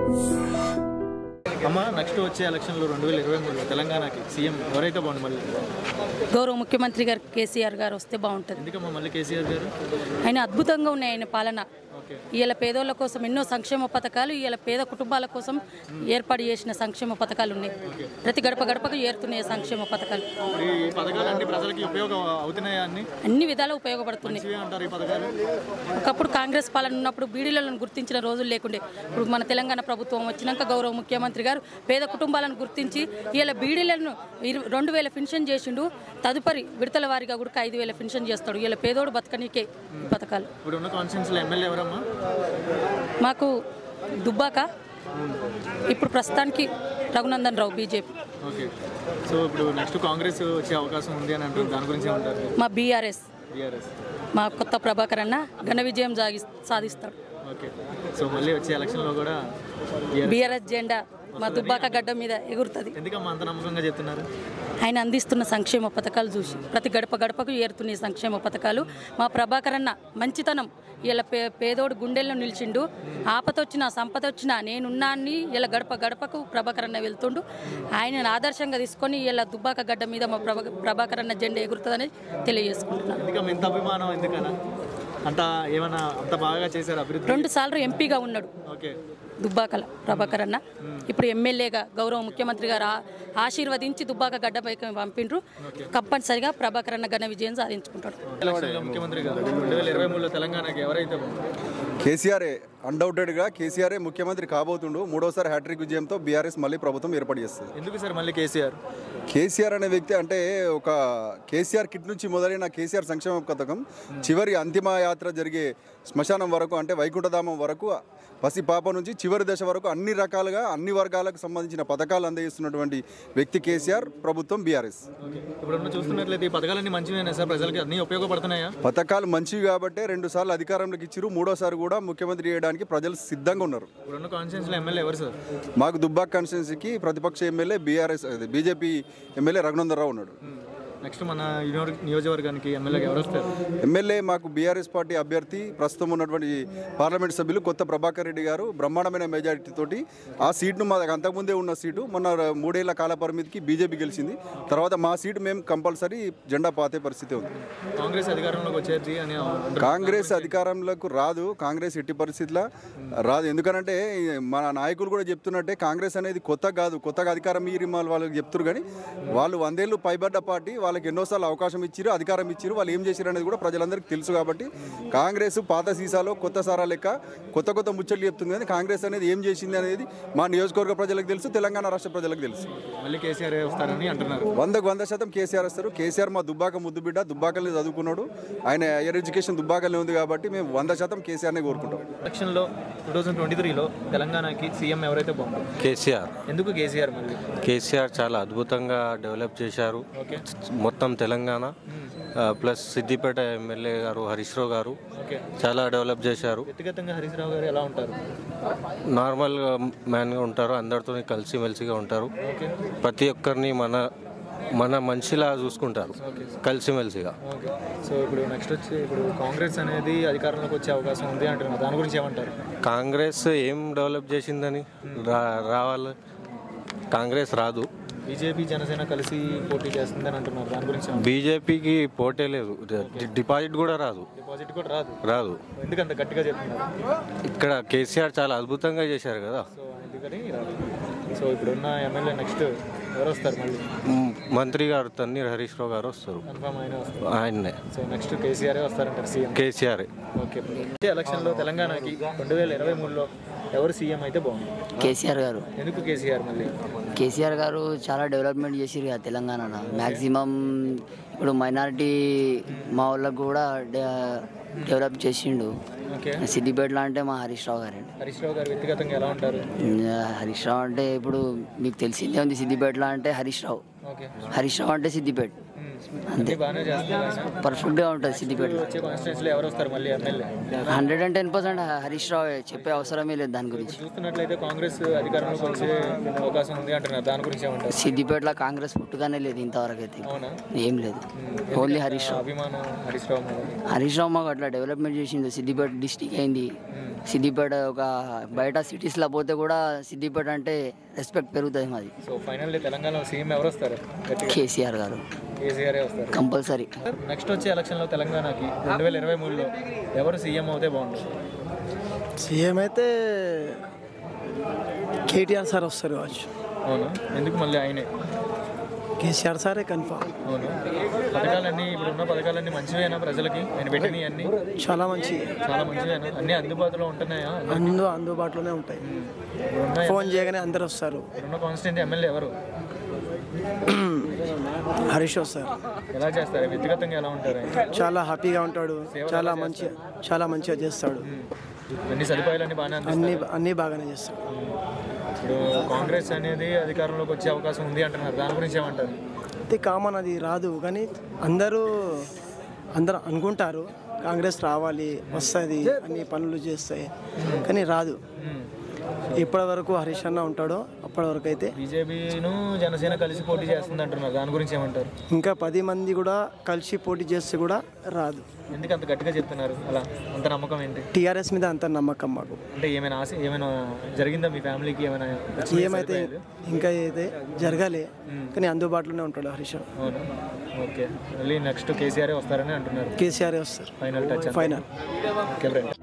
అమ్మ నెక్స్ట్ వచ్చే ఎలక్షన్లో రెండు వేల ఇరవై మూడులో తెలంగాణకి సీఎం ఎవరైతే బాగుంది మళ్ళీ గౌరవ ముఖ్యమంత్రి గారు కేసీఆర్ గారు వస్తే బాగుంటుంది ఎందుకమ్మా మళ్ళీ కేసీఆర్ గారు ఆయన అద్భుతంగా ఉన్నాయి ఆయన పాలన ఓకే ఇవాళ పేదోళ్ళ కోసం ఎన్నో సంక్షేమ పథకాలు ఇవాళ పేద కుటుంబాల కోసం ఏర్పాటు చేసిన సంక్షేమ పథకాలు ఉన్నాయి ప్రతి గడప గడపకు ఏరుతున్నాయి సంక్షేమ పథకాలు ఇప్పుడు ఈ పథకాలన్నీ ప్రజలకి ఉపయోగం అవుతున్నాయా అన్ని అన్ని విధాలు ఉపయోగపడుతున్నాయి మంచివే అంటారు ఈ పథకాలు ఒకప్పుడు కాంగ్రెస్ పాలన ఉన్నప్పుడు బీడీలను గుర్తించిన రోజులు లేకుండే ఇప్పుడు మన తెలంగాణ ప్రభుత్వం వచ్చినాక గౌరవ ముఖ్యమంత్రి గారు పేద కుటుంబాలను గుర్తించి ఇలా బీడీలను ఇరు- రెండు వేల పెన్షన్ చేసిండు తదుపరి విడతల వారిగా కూడా ఐదు వేల పెన్షన్ చేస్తాడు ఇలా పేదోడు బతకనీకే ఈ పథకాలు ఇప్పుడు ఉన్న కాన్స్టిట్యూన్సీలో ఎమ్మెల్యే ఎవరమ్మా మాకు దుబ్బాక ఇప్పుడు ప్రస్తుతానికి Raghunandan Rao BJP okay so ఇప్పుడు నెక్స్ట్ కాంగ్రెస్ వచ్చే అవకాశం ఉంది అని అంటారు దాని గురించి ఏమంటారు మా బీఆర్ఎస్ బీఆర్ఎస్ మా కొత్త ప్రభాకర్ అన్న ఘన విజయం సాగి సాధిస్తాడు ఓకే సో మళ్ళీ వచ్చే ఎలక్షన్లో కూడా BRS. బీఆర్ఎస్ జెండా మా దుబ్బాక గడ్డ మీద ఎగురుతుంది ఎందుకమ్మా అంత నమ్మకంగా చెప్తున్నారు ఆయన అందిస్తున్న సంక్షేమ పథకాలు చూసి ప్రతి గడప గడపకు ఏరుతున్న ఈ సంక్షేమ పథకాలు మా ప్రభాకర్ అన్న మంచితనం ఇలా పే పేదోడు గుండెల్లో నిలిచిండు ఆపత వచ్చినా సంపద వచ్చినా నేనున్నాన్ని ఇలా గడప గడపకు ప్రభాకర్ అన్న వెళ్తుండు ఆయనను ఆదర్శంగా తీసుకొని ఇలా దుబ్బాక గడ్డ మీద మా ప్రభా ప్రభాకర్ అన్న జెండా ఎగురుతుందని తెలియజేసుకుంటున్నాను ఎందుకమ్మా ఇంత అభిమానం ఎందుకన్నా అంత ఏమన్నా అంత బాగా చేశారు అభివృద్ధి రెండు సార్లు ఎంపీగా ఉన్నాడు ఓకే దుబ్బాకల ప్రభాకర్ అన్న ఇప్పుడు ఎమ్మెల్యేగా గౌరవ ముఖ్యమంత్రి గారు ఆ- ఆశీర్వదించి దుబ్బాక గడ్డపైకి పంపిండ్రు కంపల్సరిగా ప్రభాకర్ అన్న ఘన విజయం సాధించుకుంటాడు ఎలక్షన్లో ముఖ్యమంత్రి గారు రెండు వేల ఇరవై మూడులో తెలంగాణకి ఎవరైతే బాగుంది? కేసీఆరే అన్డౌటెడ్గా కేసీఆరే ముఖ్యమంత్రి కాబోతుండు మూడోసారి హ్యాట్రిక్ విజయంతో బీఆర్ఎస్ మళ్ళీ ప్రభుత్వం ఏర్పాటు చేస్తుంది ఎందుకు సార్ మళ్ళీ కేసీఆర్ కేసీఆర్ అనే వ్యక్తి అంటే ఒక కేసీఆర్ కిట్ నుంచి మొదలైన కేసీఆర్ సంక్షేమ పథకం చివరి అంతిమ యాత్ర జరిగే శ్మశానం వరకు అంటే వైకుంఠధామం వరకు పసి పాప నుంచి చివరి దశ వరకు అన్ని రకాలుగా అన్ని వర్గాలకు సంబంధించిన పథకాలు అందజేస్తున్నటువంటి వ్యక్తి కేసీఆర్ ప్రభుత్వం బీఆర్ఎస్ ఓకే ఇప్పుడు ఉన్న చూస్తున్నట్లయితే ఈ పథకాలన్నీ మంచివేనా సార్ ప్రజలకి అన్నీ ఉపయోగపడుతున్నాయా పథకాలు మంచివి కాబట్టే రెండు సార్లు అధికారంలోకి ఇచ్చిరు మూడోసారి కూడా ముఖ్యమంత్రి చేయడానికి ప్రజలు సిద్ధంగా ఉన్నారు ఇప్పుడు ఉన్న కాన్స్టిట్యూన్సీలో ఎమ్మెల్యే ఎవరు సార్ మాకు దుబ్బాక్ కాన్స్టిట్యున్సీకి ప్రతిపక్ష ఎమ్మెల్యే బీఆర్ఎస్ అదే బీజేపీ ఎమ్మెల్యే రఘునందరావు ఉన్నాడు నెక్స్ట్ మన నియోజక- నియోజకవర్గానికి ఎమ్మెల్యేగా ఎవరు వస్తారు ఎమ్మెల్యే మాకు బీఆర్ఎస్ పార్టీ అభ్యర్థి ప్రస్తుతం ఉన్నటువంటి పార్లమెంట్ సభ్యులు కొత్త ప్రభాకర్ రెడ్డి గారు బ్రహ్మాండమైన మెజారిటీ తోటి ఆ సీట్ను మా అంతకుముందే ఉన్న సీటు మొన్న మూడేళ్ల కాల పరిమితికి బీజేపీ గెలిచింది తర్వాత మా సీటు మేము కంపల్సరీ జెండా పాతే పరిస్థితి ఉంది కాంగ్రెస్ అధికారంలోకి వచ్చేది అని అంటారు. కాంగ్రెస్ అధికారంలోకి రాదు కాంగ్రెస్ ఎట్టి పరిస్థితుల్లో రాదు ఎందుకనంటే మన నాయకులు కూడా చెప్తున్నట్టే కాంగ్రెస్ అనేది కొత్త కాదు కొత్తగా అధికారం ఇయ్యి వాళ్ళకి చెప్తున్నారు కానీ వాళ్ళు వందేళ్ళు పైబడ్డ పార్టీ వాళ్ళకి ఎన్నోసార్లు అవకాశం ఇచ్చిరు అధికారం ఇచ్చిరు వాళ్ళు ఏం చేసిరు అనేది కూడా ప్రజలందరికీ తెలుసు కాబట్టి కాంగ్రెస్ పాత సీసాలో కొత్త సారా లెక్క కొత్త కొత్త ముచ్చట్లు చెప్తుంది కానీ కాంగ్రెస్ అనేది ఏం చేసింది అనేది మా నియోజకవర్గ ప్రజలకు తెలుసు తెలంగాణ రాష్ట్ర ప్రజలకు తెలుసు మళ్ళీ కేసీఆర్ వస్తారని అంటున్నారు వందకు వంద శాతం కేసీఆర్ వస్తారు కేసీఆర్ మా దుబ్బాక ముద్దు బిడ్డ దుబ్బాకల్ని చదువుకున్నాడు ఆయన హైయర్ ఎడ్యుకేషన్ దుబ్బాకల్ని ఉంది కాబట్టి మేము వంద శాతం కేసీఆర్నే కోరుకుంటాం ఎలక్షన్లో టూ థౌజండ్ ట్వంటీ త్రీలో తెలంగాణకి సీఎం ఎవరైతే బాగుంటారు కేసీఆర్ ఎందుకు కేసీఆర్ మళ్ళీ కేసీఆర్ చాలా అద్భుతంగా డెవలప్ చేశారు ఓకే మొత్తం తెలంగాణ ఆ, ప్లస్ సిద్దిపేట ఎమ్మెల్యే గారు హరీష్ రావు గారు ఓకే చాలా డెవలప్ చేశారు వ్యక్తిగతంగా హరీష్ రావు గారు ఎలా ఉంటారు నార్మల్గా మ్యాన్గా ఉంటారు అందరితో కలిసిమెలిసిగా ఉంటారు ఓకే ప్రతి ఒక్కరిని మన మన మనిషిలా చూసుకుంటారు కలిసిమెలిసిగా ఓకే సో ఇప్పుడు నెక్స్ట్ వచ్చి ఇప్పుడు కాంగ్రెస్ అనేది అధికారంలోకి వచ్చే అవకాశం ఉంది అంటున్నారు దాని గురించి ఏమంటారు కాంగ్రెస్ ఏం డెవలప్ చేసిందని రా రావాలి కాంగ్రెస్ రాదు బీజేపీ జనసేన కలిసి పోటీ చేస్తుందని అంటున్నారు దాని గురించి ఏమంటారు? బీజేపీకి పోటే లేదు డి- డిపాజిట్ కూడా రాదు డిపాజిట్ కూడా రాదు రాదు ఎందుకంత గట్టిగా చెప్తున్నారు ఇక్కడ కేసీఆర్ చాలా అద్భుతంగా చేశారు కదా సో అందుకని రాదు సో ఇప్పుడున్న ఎమ్మెల్యే నెక్స్ట్ ఎవరు వస్తారు మళ్ళీ మ్, మంత్రి గారు తన్నీర్ హరీష్ రావు గారు వస్తారు కన్ఫామ్ అయినా వస్తారు ఆయన్నే సో నెక్స్ట్ కేసీఆర్ వస్తారంటారు సీఎం కేసీఆర్ ఓకే వచ్చే ఎలక్షన్లో తెలంగాణకి రెండు వేల ఇరవై మూడులో ఎవరు సీఎం అయితే బాగుంది కేసీఆర్ గారు ఎందుకు కేసీఆర్ మళ్ళీ కేసీఆర్ గారు చాలా డెవలప్మెంట్ చేసిరు కదా తెలంగాణ మ్యాక్సిమం ఇప్పుడు మైనారిటీ మా వాళ్ళకు కూడా డె- డెవలప్ చేసిండు ఓకే సిద్దిపేటలో అంటే మా హరీష్ రావు గారండి హరీష్ రావు గారు వ్యక్తిగతంగా ఎలా ఉంటారు హరీష్ రావు అంటే ఇప్పుడు మీకు తెలిసిందే ఉంది సిద్దిపేటలో అంటే హరీష్ రావు ఓకే హరీష్ రావు అంటే సిద్దిపేట మ్మ్. అన్నీ బాగానే చేస్తున్నారు ఆయన. పర్ఫెక్ట్గా ఉంటుంది సిద్దిపేటలో వచ్చే కాన్స్టిట్యూన్సీలో ఎవరు వస్తారు మళ్ళీ MLA hundred and ten percent Harish Rao చెప్పే అవసరమే లేదు దాని గురించి చూస్తున్నట్లయితే కాంగ్రెస్ అధికారంలోకి వచ్చే అవకాశం ఉంది అంటున్నారు దాని గురించి ఏమంటారు సిద్దిపేటలో కాంగ్రెస్ పుట్టుగానే లేదు ఇంతవరకు అయితే అవునా ఏం లేదు ఓన్లీ హరీష్ రావు అభిమానం హరీష్ రావు మీద. హరీష్ రావు మాకు అట్లా డెవలప్మెంట్ చేసిండు సిద్దిపేట డిస్టిక్ అయింది సిద్దిపేట ఒక బయట సిటీస్లో పోతే కూడా సిద్దిపేట అంటే రెస్పెక్ట్ పెరుగుతుంది మాది సో ఫైనల్లీ తెలంగాణలో సీఎం ఎవరు వస్తారు గట్టిగా కేసీఆర్ గారు కేసీఆర్ వస్తారు కంపల్సరీ నెక్స్ట్ వచ్చే ఎలక్షన్లో తెలంగాణకి రెండు వేల ఇరవై మూడులో ఎవరు సీఎం అవుతే బాగుంటుంది సీఎం అయితే కేటీఆర్ సార్ వస్తారు కావచ్చు అవునా ఎందుకు మళ్ళీ ఆయనే కేసీఆర్ సారే కన్ఫామ్ అవును పథకాలన్నీ ఇప్పుడు ఉన్న పథకాలన్నీ మంచివేనా ప్రజలకి ఆయన పెట్టినవి అన్నీ చాలా మంచి చాలా మంచివేనా అన్నీ అందుబాటులో ఉంటున్నాయా అందు అందుబాటులోనే ఉంటాయి ఇప్పుడు ఉన్న ఫోన్ చేయగానే అందరు వస్తారు ఇప్పుడున్న కాన్స్టిట్యూన్సీ ఎమ్మెల్యే ఎవరు హరీష్ వస్తారు ఎలా చేస్తారు వ్యక్తిగతంగా ఎలా ఉంటారు ఆయన చాలా హ్యాపీగా ఉంటాడు చాలా మంచి చాలా మంచిగా చేస్తాడు అన్ని సదుపాయాలన్నీ బాగానే అందిస్తారు అన్ని అన్నీ బాగానే చేస్తాడు ఇప్పుడు కాంగ్రెస్ అనేది అధికారంలోకి వచ్చే అవకాశం ఉంది అంటున్నారు దాని గురించి ఏమంటారు అయితే కామన్ అది రాదు కానీ అందరూ అందరూ అనుకుంటారు కాంగ్రెస్ రావాలి వస్తుంది అన్ని పనులు చేస్తాయి కానీ రాదు ఎప్పటి వరకు హరీష్ అన్న ఉంటాడో అప్పటి వరకు అయితే బీజేపీను జనసేన కలిసి పోటీ చేస్తుంది అంటున్నారు దాని గురించి ఏమంటారు ఇంకా పది మంది కూడా కలిసి పోటీ చేస్తే కూడా రాదు ఎందుకు అంత గట్టిగా చెప్తున్నారు అలా అంత నమ్మకం ఏంటి టీఆర్ఎస్ మీద అంత నమ్మకం మాకు అంటే ఏమైనా ఆశ ఏమైనా జరిగిందా మీ ఫ్యామిలీకి ఏమైనా ఏమైతే ఇంకా అయితే జరగాలి కానీ అందుబాటులోనే ఉంటాడు హరీష్ రావు. అవును ఓకే మళ్ళీ నెక్స్ట్ కేసీఆర్ వస్తారని అంటున్నారు కేసీఆర్ వస్తారు final touch final okay right